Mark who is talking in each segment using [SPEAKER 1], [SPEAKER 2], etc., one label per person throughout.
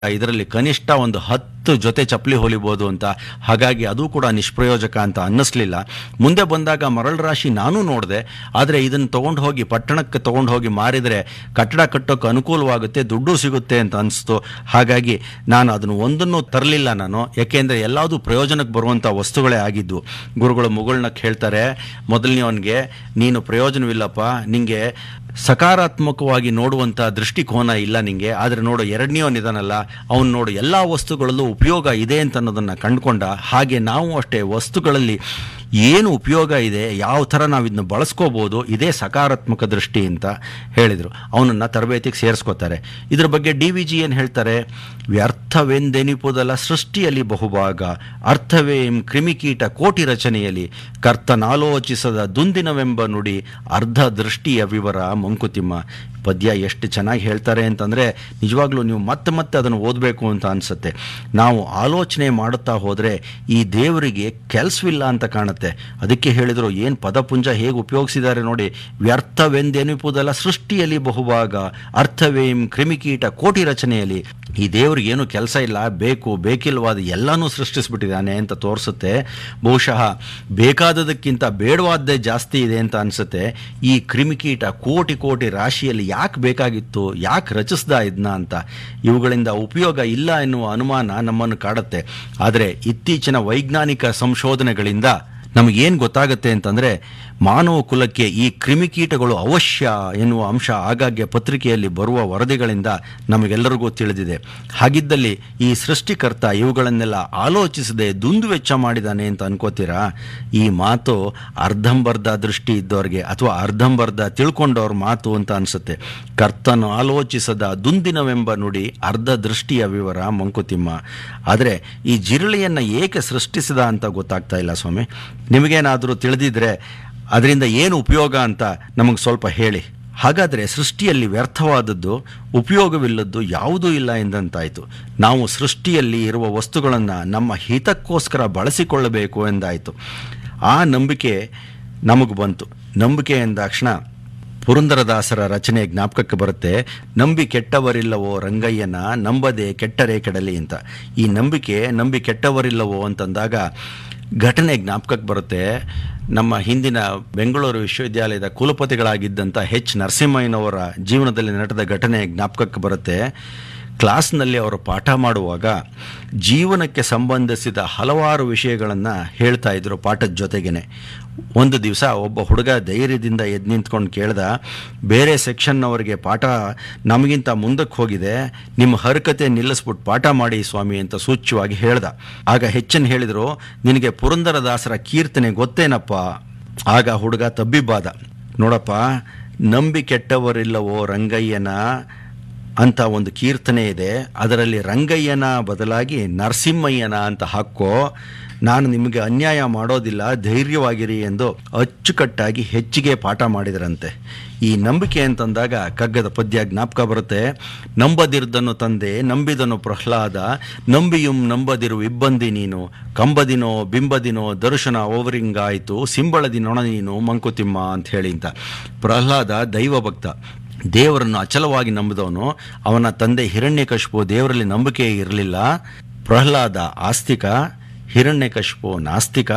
[SPEAKER 1] ಇದರಲ್ಲಿ ಕನಿಷ್ಠ ಒಂದು ಹತ್ತು ಜೊತೆ ಚಪ್ಪಲಿ ಹೊಲಿಬೋದು ಅಂತ ಹಾಗಾಗಿ ಅದು ಕೂಡ ನಿಷ್ಪ್ರಯೋಜಕ ಅಂತ ಅನ್ನಿಸ್ಲಿಲ್ಲ ಮುಂದೆ ಬಂದಾಗ ಮರಳು ರಾಶಿ ನಾನು ನೋಡಿದೆ ಆದರೆ ಇದನ್ನು ತಗೊಂಡು ಹೋಗಿ ಪಟ್ಟಣಕ್ಕೆ ತಗೊಂಡು ಹೋಗಿ ಮಾರಿದರೆ ಕಟ್ಟಡ ಕಟ್ಟೋಕೆ ಅನುಕೂಲವಾಗುತ್ತೆ ದುಡ್ಡು ಸಿಗುತ್ತೆ ಅಂತ ಅನಿಸ್ತು ಹಾಗಾಗಿ ನಾನು ಅದನ್ನು ಒಂದನ್ನು ತರಲಿಲ್ಲ ನಾನು ಯಾಕೆಂದರೆ ಎಲ್ಲದೂ ಪ್ರಯೋಜನಕ್ಕೆ ಬರುವಂಥ ವಸ್ತುಗಳೇ ಆಗಿದ್ದು ಗುರುಗಳು ಮುಗುಳ್ನಕ್ಕೆ ಹೇಳ್ತಾರೆ ಮೊದಲನೇವನಿಗೆ ನೀನು ಪ್ರಯೋಜನವಿಲ್ಲಪ್ಪ ನಿಂಗೆ ಸಕಾರಾತ್ಮಕವಾಗಿ ನೋಡುವಂಥ ದೃಷ್ಟಿಕೋನ ಇಲ್ಲ ನಿಂಗೆ ಆದರೆ ನೋಡು ಎರಡನೇವನಿದಾನಲ್ಲ ಅವನು ನೋಡು ಎಲ್ಲ ವಸ್ತುಗಳಲ್ಲೂ ಉಪಯೋಗ ಇದೆ ಅಂತ ಅನ್ನೋದನ್ನು ಕಂಡುಕೊಂಡ ಹಾಗೆ ನಾವು ಅಷ್ಟೇ ವಸ್ತುಗಳಲ್ಲಿ ಏನು ಉಪಯೋಗ ಇದೆ ಯಾವ ಥರ ನಾವು ಇದನ್ನ ಬಳಸ್ಕೋಬೋದು ಇದೇ ಸಕಾರಾತ್ಮಕ ದೃಷ್ಟಿ ಅಂತ ಹೇಳಿದರು ಅವನನ್ನು ತರಬೇತಿಗೆ ಸೇರಿಸ್ಕೋತಾರೆ ಇದ್ರ ಬಗ್ಗೆ ಡಿ ವಿ ಜಿ ಏನು ಹೇಳ್ತಾರೆ ವ್ಯರ್ಥವೆಂದೆನಿಪುದಲ ಸೃಷ್ಟಿಯಲ್ಲಿ ಬಹುಭಾಗ ಅರ್ಥವೇಂ ಕ್ರಿಮಿಕೀಟ ಕೋಟಿ ರಚನೆಯಲ್ಲಿ ಕರ್ತನಾಲೋಚಿಸದ ದುಂದಿನವೆಂಬ ನುಡಿ ಅರ್ಧ ದೃಷ್ಟಿಯ ವಿವರ ಮಂಕುತಿಮ್ಮ ಪದ್ಯ ಎಷ್ಟು ಚೆನ್ನಾಗಿ ಹೇಳ್ತಾರೆ ಅಂತಂದರೆ ನಿಜವಾಗ್ಲೂ ನೀವು ಮತ್ತೆ ಮತ್ತೆ ಅದನ್ನು ಓದಬೇಕು ಅಂತ ಅನಿಸುತ್ತೆ ನಾವು ಆಲೋಚನೆ ಮಾಡುತ್ತಾ ಹೋದರೆ ಈ ದೇವರಿಗೆ ಕೆಲಸವಿಲ್ಲ ಅಂತ ಕಾಣುತ್ತೆ ಅದಕ್ಕೆ ಹೇಳಿದರು ಏನು ಪದಪುಂಜ ಹೇಗೆ ಉಪಯೋಗಿಸಿದ್ದಾರೆ ನೋಡಿ ವ್ಯರ್ಥವೆಂದೆನಿಪುದಲ್ಲ ಸೃಷ್ಟಿಯಲ್ಲಿ ಬಹುಭಾಗ ಅರ್ಥವೇಂ ಕ್ರಿಮಿಕೀಟ ಕೋಟಿ ರಚನೆಯಲ್ಲಿ ಈ ದೇವ್ರಿಗೆ ಏನು ಕೆಲಸ ಇಲ್ಲ ಬೇಕು ಬೇಕಿಲ್ವಾದ ಎಲ್ಲನೂ ಸೃಷ್ಟಿಸ್ಬಿಟ್ಟಿದ್ದಾನೆ ಅಂತ ತೋರಿಸುತ್ತೆ ಬಹುಶಃ ಬೇಕಾದದಕ್ಕಿಂತ ಬೇಡವಾದ್ದೇ ಜಾಸ್ತಿ ಇದೆ ಅಂತ ಅನಿಸುತ್ತೆ ಈ ಕ್ರಿಮಿಕೀಟ ಕೋಟಿ ಕೋಟಿ ರಾಶಿಯಲ್ಲಿ ಯಾಕೆ ಬೇಕಾಗಿತ್ತು ಯಾಕೆ ರಚಿಸ್ದ ಇದನ್ನ ಅಂತ ಇವುಗಳಿಂದ ಉಪಯೋಗ ಇಲ್ಲ ಎನ್ನುವ ಅನುಮಾನ ನಮ್ಮನ್ನು ಕಾಡುತ್ತೆ ಆದರೆ ಇತ್ತೀಚಿನ ವೈಜ್ಞಾನಿಕ ಸಂಶೋಧನೆಗಳಿಂದ ನಮಗೇನು ಗೊತ್ತಾಗುತ್ತೆ ಅಂತಂದರೆ ಮಾನವ ಕುಲಕ್ಕೆ ಈ ಕ್ರಿಮಿಕೀಟಗಳು ಅವಶ್ಯ ಎನ್ನುವ ಅಂಶ ಆಗಾಗ್ಗೆ ಪತ್ರಿಕೆಯಲ್ಲಿ ಬರುವ ವರದಿಗಳಿಂದ ನಮಗೆಲ್ಲರಿಗೂ ತಿಳಿದಿದೆ ಹಾಗಿದ್ದಲ್ಲಿ ಈ ಸೃಷ್ಟಿಕರ್ತ ಇವುಗಳನ್ನೆಲ್ಲ ಆಲೋಚಿಸದೆ ದುಂದು ವೆಚ್ಚ ಮಾಡಿದಾನೆ ಅಂತ ಅನ್ಕೋತೀರಾ ಈ ಮಾತು ಅರ್ಧಂಬರ್ಧ ದೃಷ್ಟಿ ಇದ್ದವ್ರಿಗೆ ಅಥವಾ ಅರ್ಧಂಬರ್ಧ ತಿಳ್ಕೊಂಡವ್ರ ಮಾತು ಅಂತ ಅನಿಸುತ್ತೆ ಕರ್ತನು ಆಲೋಚಿಸದ ದುಂದಿನವೆಂಬ ನುಡಿ ಅರ್ಧ ದೃಷ್ಟಿಯ ವಿವರ ಮಂಕುತಿಮ್ಮ ಆದರೆ ಈ ಜಿರಳೆಯನ್ನು ಏಕೆ ಸೃಷ್ಟಿಸಿದ ಅಂತ ಗೊತ್ತಾಗ್ತಾ ಇಲ್ಲ ಸ್ವಾಮಿ ನಿಮಗೇನಾದರೂ ತಿಳಿದಿದ್ರೆ ಅದರಿಂದ ಏನು ಉಪಯೋಗ ಅಂತ ನಮಗೆ ಸ್ವಲ್ಪ ಹೇಳಿ ಹಾಗಾದರೆ ಸೃಷ್ಟಿಯಲ್ಲಿ ವ್ಯರ್ಥವಾದದ್ದು ಉಪಯೋಗವಿಲ್ಲದ್ದು ಯಾವುದೂ ಇಲ್ಲ ಎಂದಂತಾಯಿತು ನಾವು ಸೃಷ್ಟಿಯಲ್ಲಿ ಇರುವ ವಸ್ತುಗಳನ್ನು ನಮ್ಮ ಹಿತಕ್ಕೋಸ್ಕರ ಬಳಸಿಕೊಳ್ಳಬೇಕು ಎಂದಾಯಿತು ಆ ನಂಬಿಕೆ ನಮಗೆ ಬಂತು ನಂಬಿಕೆ ಎಂದಾಕ್ಷಣ ಪುರಂದರದಾಸರ ರಚನೆ ಜ್ಞಾಪಕಕ್ಕೆ ಬರುತ್ತೆ ನಂಬಿ ಕೆಟ್ಟವರಿಲ್ಲವೋ ರಂಗಯ್ಯನ ನಂಬದೆ ಕೆಟ್ಟರೆ ಕೆಡಲಿ ಅಂತ ಈ ನಂಬಿಕೆ ನಂಬಿ ಕೆಟ್ಟವರಿಲ್ಲವೋ ಅಂತಂದಾಗ ಘಟನೆ ಜ್ಞಾಪಕಕ್ಕೆ ಬರುತ್ತೆ ನಮ್ಮ ಹಿಂದಿನ ಬೆಂಗಳೂರು ವಿಶ್ವವಿದ್ಯಾಲಯದ ಕುಲಪತಿಗಳಾಗಿದ್ದಂಥ ಎಚ್ ನರಸಿಂಹಯ್ಯನವರ ಜೀವನದಲ್ಲಿ ನಡೆದ ಘಟನೆ ಜ್ಞಾಪಕಕ್ಕೆ ಬರುತ್ತೆ ಕ್ಲಾಸ್ನಲ್ಲಿ ಅವರು ಪಾಠ ಮಾಡುವಾಗ ಜೀವನಕ್ಕೆ ಸಂಬಂಧಿಸಿದ ಹಲವಾರು ವಿಷಯಗಳನ್ನು ಹೇಳ್ತಾ ಇದ್ರು ಪಾಠದ ಜೊತೆಗೇನೆ ಒಂದು ದಿವಸ ಒಬ್ಬ ಹುಡುಗ ಧೈರ್ಯದಿಂದ ಎದ್ದು ನಿಂತ್ಕೊಂಡು ಕೇಳ್ದ ಬೇರೆ ಸೆಕ್ಷನ್ನವರಿಗೆ ಪಾಠ ನಮಗಿಂತ ಮುಂದಕ್ಕೆ ಹೋಗಿದೆ ನಿಮ್ಮ ಹರಕತೆ ನಿಲ್ಲಿಸ್ಬಿಟ್ಟು ಪಾಠ ಮಾಡಿ ಸ್ವಾಮಿ ಅಂತ ಸೂಚ್ಯವಾಗಿ ಹೇಳ್ದ ಆಗ ಹೆಚ್ಚನ್ ಹೇಳಿದರು ನಿನಗೆ ಪುರಂದರದಾಸರ ಕೀರ್ತನೆ ಗೊತ್ತೇನಪ್ಪ ಆಗ ಹುಡುಗ ತಬ್ಬಿಬ್ಬಾದ ನೋಡಪ್ಪ ನಂಬಿ ಕೆಟ್ಟವರಿಲ್ಲವೋ ರಂಗಯ್ಯನ ಅಂತ ಒಂದು ಕೀರ್ತನೆ ಇದೆ ಅದರಲ್ಲಿ ರಂಗಯ್ಯನ ಬದಲಾಗಿ ನರಸಿಂಹಯ್ಯನ ಅಂತ ಹಾಕೋ ನಾನು ನಿಮಗೆ ಅನ್ಯಾಯ ಮಾಡೋದಿಲ್ಲ ಧೈರ್ಯವಾಗಿರಿ ಎಂದು ಅಚ್ಚುಕಟ್ಟಾಗಿ ಹೆಚ್ಚಿಗೆ ಪಾಠ ಮಾಡಿದರಂತೆ ಈ ನಂಬಿಕೆ ಅಂತಂದಾಗ ಕಗ್ಗದ ಪದ್ಯ ಜ್ಞಾಪಕ ಬರುತ್ತೆ ನಂಬದಿರ್ದನು ತಂದೆ ನಂಬಿದನು ಪ್ರಹ್ಲಾದ ನಂಬಿಯುಂ ನಂಬದಿರು ಇಬ್ಬಂದಿ ನೀನು ಕಂಬದಿನೋ ಬಿಂಬದಿನೋ ದರ್ಶನ ಓವರಿಂಗಾಯಿತು ಸಿಂಬಳದಿ ನೊಣ ನೀನು ಮಂಕುತಿಮ್ಮ ಅಂತ ಹೇಳಿ ಅಂತ ಪ್ರಹ್ಲಾದ ದೈವ ಭಕ್ತ ದೇವರನ್ನು ಅಚಲವಾಗಿ ನಂಬಿದವನು ಅವನ ತಂದೆ ಹಿರಣ್ಯಕಶಿಪು ದೇವರಲ್ಲಿ ನಂಬಿಕೆ ಇರಲಿಲ್ಲ ಪ್ರಹ್ಲಾದ ಆಸ್ತಿಕ ಹಿರಣ್ಯಕಶಿಪು ನಾಸ್ತಿಕ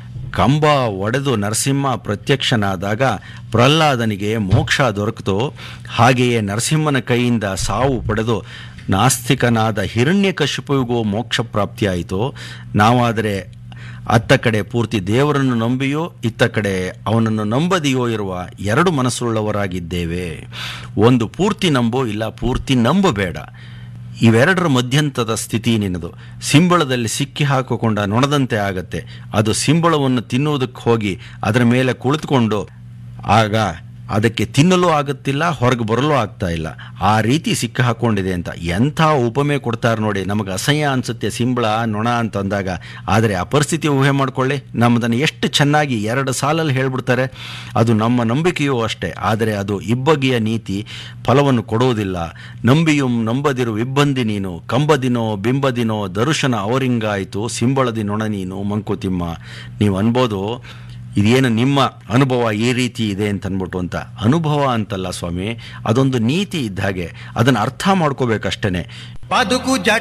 [SPEAKER 1] ಕಂಬ ಒಡೆದು ನರಸಿಂಹ ಪ್ರತ್ಯಕ್ಷನಾದಾಗ ಪ್ರಹ್ಲಾದನಿಗೆ ಮೋಕ್ಷ ದೊರಕಿತು ಹಾಗೆಯೇ ನರಸಿಂಹನ ಕೈಯಿಂದ ಸಾವು ಪಡೆದು ನಾಸ್ತಿಕನಾದ ಹಿರಣ್ಯಕಶಿಪುವಿಗೂ ಮೋಕ್ಷ ಪ್ರಾಪ್ತಿಯಾಯಿತು ನಾವಾದರೆ ಅತ್ತ ಕಡೆ ಪೂರ್ತಿ ದೇವರನ್ನು ನಂಬಿಯೋ ಇತ್ತ ಕಡೆ ಅವನನ್ನು ನಂಬದಿಯೋ ಇರುವ ಎರಡು ಮನಸ್ಸುಳ್ಳವರಾಗಿದ್ದೇವೆ ಒಂದು ಪೂರ್ತಿ ನಂಬೋ ಇಲ್ಲ ಪೂರ್ತಿ ನಂಬಬೇಡ ಇವೆರಡರ ಮಧ್ಯಂತದ ಸ್ಥಿತಿ ನಿನ್ನದು ಸಿಂಬಳದಲ್ಲಿ ಸಿಕ್ಕಿ ಹಾಕಿಕೊಂಡ ನೊಣದಂತೆ ಆಗತ್ತೆ ಅದು ಸಿಂಬಳವನ್ನು ತಿನ್ನುವುದಕ್ಕೆ ಹೋಗಿ ಅದರ ಮೇಲೆ ಕುಳಿತುಕೊಂಡು ಆಗ ಅದಕ್ಕೆ ತಿನ್ನಲು ಆಗುತ್ತಿಲ್ಲ ಹೊರಗೆ ಬರಲು ಆಗ್ತಾ ಇಲ್ಲ ಆ ರೀತಿ ಸಿಕ್ಕ ಹಾಕೊಂಡಿದೆ ಅಂತ ಎಂಥ ಉಪಮೆ ಕೊಡ್ತಾರೆ ನೋಡಿ ನಮಗೆ ಅಸಹ್ಯ ಅನಿಸುತ್ತೆ ಸಿಂಬಳ ನೊಣ ಅಂತ ಅಂದಾಗ ಆದರೆ ಆ ಪರಿಸ್ಥಿತಿ ಊಹೆ ಮಾಡ್ಕೊಳ್ಳಿ ನಮ್ಮದನ್ನು ಎಷ್ಟು ಚೆನ್ನಾಗಿ ಎರಡು ಸಾಲಲ್ಲಿ ಹೇಳ್ಬಿಡ್ತಾರೆ ಅದು ನಮ್ಮ ನಂಬಿಕೆಯೂ ಅಷ್ಟೇ ಆದರೆ ಅದು ಇಬ್ಬಗೆಯ ನೀತಿ ಫಲವನ್ನು ಕೊಡುವುದಿಲ್ಲ ನಂಬಿಯುಂ ನಂಬದಿರು ಇಬ್ಬಂದಿ ನೀನು ಕಂಬದಿನೋ ಬಿಂಬದಿನೋ ದರ್ಶನ ಅವರಿಂಗಾಯಿತು ಸಿಂಬಳದಿ ನೊಣ ನೀನು ಮಂಕುತಿಮ್ಮ ನೀವು ಅನ್ಬೋದು ಇದೇನು ನಿಮ್ಮ ಅನುಭವ ಈ ರೀತಿ ಇದೆ ಅಂತ ಅಂದ್ಬಿಟ್ಟು ಅಂತ ಅನುಭವ ಅಂತಲ್ಲ ಸ್ವಾಮಿ ಅದೊಂದು ನೀತಿ ಇದ್ದ ಹಾಗೆ ಅದನ್ನು ಅರ್ಥ ಮಾಡ್ಕೋಬೇಕಷ್ಟೇ
[SPEAKER 2] ಬದುಕು ಜಟ